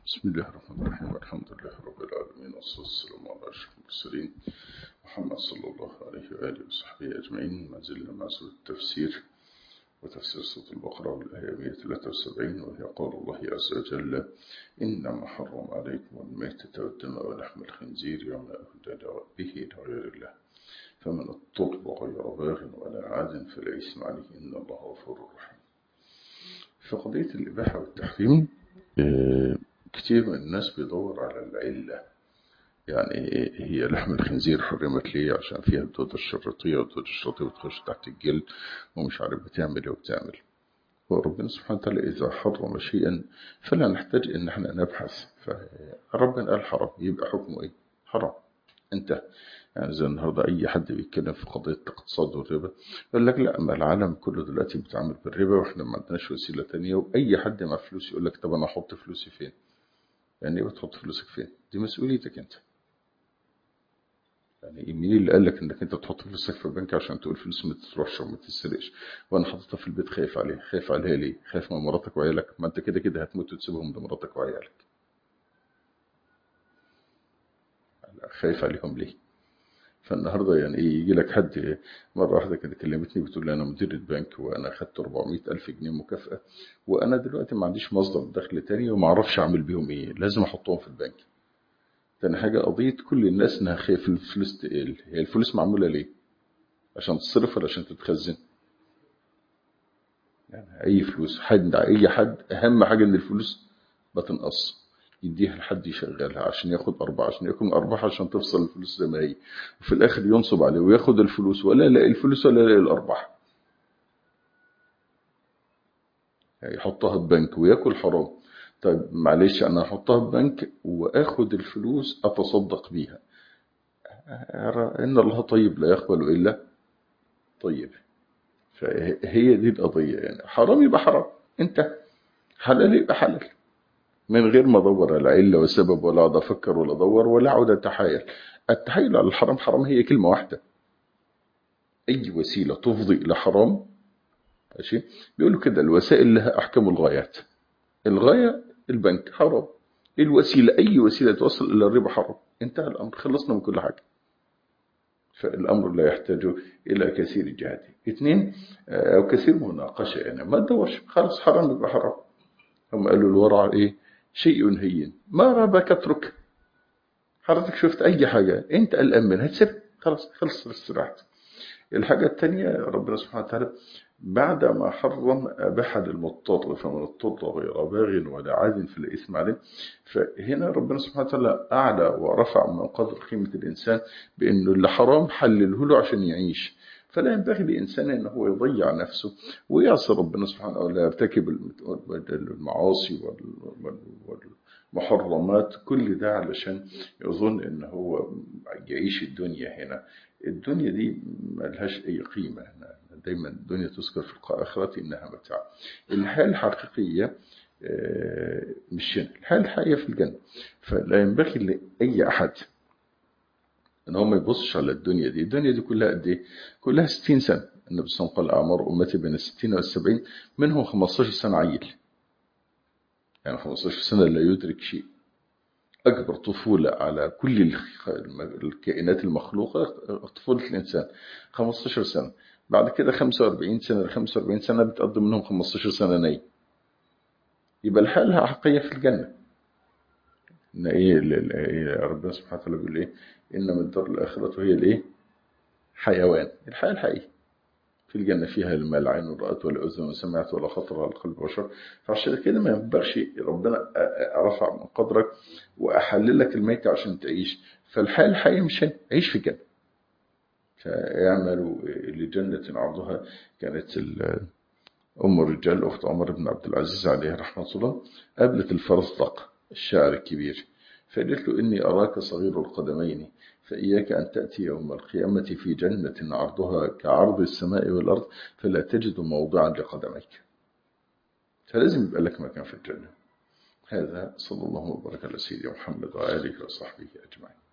بسم الله الرحمن الرحيم الحمد لله رب العالمين والصلاة والسلام على أشرف المرسلين محمد صلى الله عليه وآله وصحبه أجمعين ما زلنا مع سورة التفسير وتفسير سورة البقرة والآية 173 وهي قول الله عز وجل إنما حرم عليكم الميتة والدم ولحم الخنزير وما أهدى به لغير الله فمن اضطر غير باغ ولا عاد فلا إثم عليه إن الله غفور رحيم في قضية الإباحة والتحريم كتير من الناس بيدور على العلة يعني هي لحم الخنزير حرمت ليه عشان فيها الدودة الشرطية والدودة الشرطية بتخش تحت الجلد ومش عارف بتعمل ايه وبتعمل وربنا سبحانه وتعالى إذا حرم شيئا فلا نحتاج إن احنا نبحث فربنا قال حرام يبقى حكمه ايه حرام انت يعني زي النهاردة أي حد بيتكلم في قضية الاقتصاد والربا يقول لك لا ما العالم كله دلوقتي بيتعامل بالربا واحنا ما عندناش وسيلة تانية وأي حد مع فلوس يقول لك طب أنا أحط فلوسي فين؟ يعني إيه بتحط فلوسك فين؟ دي مسؤوليتك أنت. يعني مين اللي قال لك إنك أنت تحط فلوسك في البنك عشان تقول فلوس ما تروحش وما تتسرقش وأنا حاططها في البيت خايف عليه، خايف عليها ليه؟ خايف من مراتك وعيالك؟ ما أنت كده كده هتموت وتسيبهم لمراتك وعيالك. خايف عليهم ليه؟ فالنهاردة يعني ايه يجي لك حد مرة واحدة كده كلمتني بتقول لي أنا مديرة بنك وأنا خدت 400 ألف جنيه مكافأة وأنا دلوقتي ما عنديش مصدر دخل تاني وما أعرفش أعمل بيهم إيه لازم أحطهم في البنك. تاني حاجة قضية كل الناس إنها خايف الفلوس تقل هي الفلوس معمولة ليه؟ عشان تصرف ولا عشان تتخزن؟ يعني أي فلوس حد أي حد أهم حاجة إن الفلوس ما تنقص. يديها لحد يشغلها عشان ياخد أربعة عشان يكون أربعة عشان تفصل الفلوس زي ما هي وفي الآخر ينصب عليه وياخد الفلوس ولا يلاقي الفلوس ولا يلاقي الأرباح يعني يحطها في بنك وياكل حرام طيب معلش أنا هحطها في بنك وآخد الفلوس أتصدق بيها إن الله طيب لا يقبل إلا طيب فهي دي القضية يعني حرام يبقى حرام أنت حلال يبقى حلال من غير ما ادور على عله وسبب ولا اقعد افكر ولا ادور ولا اقعد اتحايل التحايل على الحرام حرام هي كلمه واحده اي وسيله تفضي الى حرام ماشي بيقولوا كده الوسائل لها احكام الغايات الغايه البنك حرام الوسيله اي وسيله توصل الى الربا حرام انتهى الامر خلصنا من كل حاجه فالامر لا يحتاج الى كثير جهاد اثنين او كثير مناقشه يعني ما تدورش خلاص حرام يبقى حرام هم قالوا الورع ايه شيء هين ما رابك اترك حضرتك شفت اي حاجة انت قلقان منها تسيبها خلاص خلص استراحت الحاجة الثانية ربنا سبحانه وتعالى بعد ما حرم أباح للمضطر فمن اضطر غير باغ ولا عاد في الإثم عليه فهنا ربنا سبحانه وتعالى أعلى ورفع من قدر قيمة الإنسان بأنه اللي حرام حلله له عشان يعيش فلا ينبغي لإنسان أن هو يضيع نفسه ويعصي ربنا سبحانه وتعالى يرتكب المعاصي والمحرمات كل ده علشان يظن أن هو يعيش الدنيا هنا الدنيا دي ملهاش أي قيمة دايما الدنيا تذكر في الآخرة إنها متاع الحياة الحقيقية مش هنا الحياة الحقيقية في الجنة فلا ينبغي لأي أحد ان هو ما يبصش على الدنيا دي الدنيا دي كلها قد ايه كلها 60 سنه النبي صلى الله عليه وسلم قال اعمار امتي بين ال 60 وال 70 منهم 15 سنه عيل يعني 15 سنه لا يدرك شيء اكبر طفوله على كل الكائنات المخلوقه طفوله الانسان 15 سنه بعد كده 45 سنه ل 45 سنه بتقضي منهم 15 سنه نايم يبقى الحاله الحقيقيه في الجنه ان ايه ربنا سبحانه وتعالى بيقول ايه انما الدار الاخره هي الايه حيوان الحياه الحقيقيه في الجنه فيها ما لا عين رات ولا اذن سمعت ولا خطر على قلب بشر فعشان كده ما ينبغيش ربنا رفع من قدرك واحلل لك الميت عشان تعيش فالحياه الحقيقيه مش هنا عيش في الجنه فاعملوا لجنه عرضها كانت ام الرجال اخت عمر بن عبد العزيز عليه رحمه الله قابلت الفرزدق الشاعر الكبير فقالت له إني أراك صغير القدمين فإياك أن تأتي يوم القيامة في جنة عرضها كعرض السماء والأرض فلا تجد موضعا لقدميك فلازم يبقى لك مكان في الجنة هذا صلى الله وبارك على سيدنا محمد وآله وصحبه أجمعين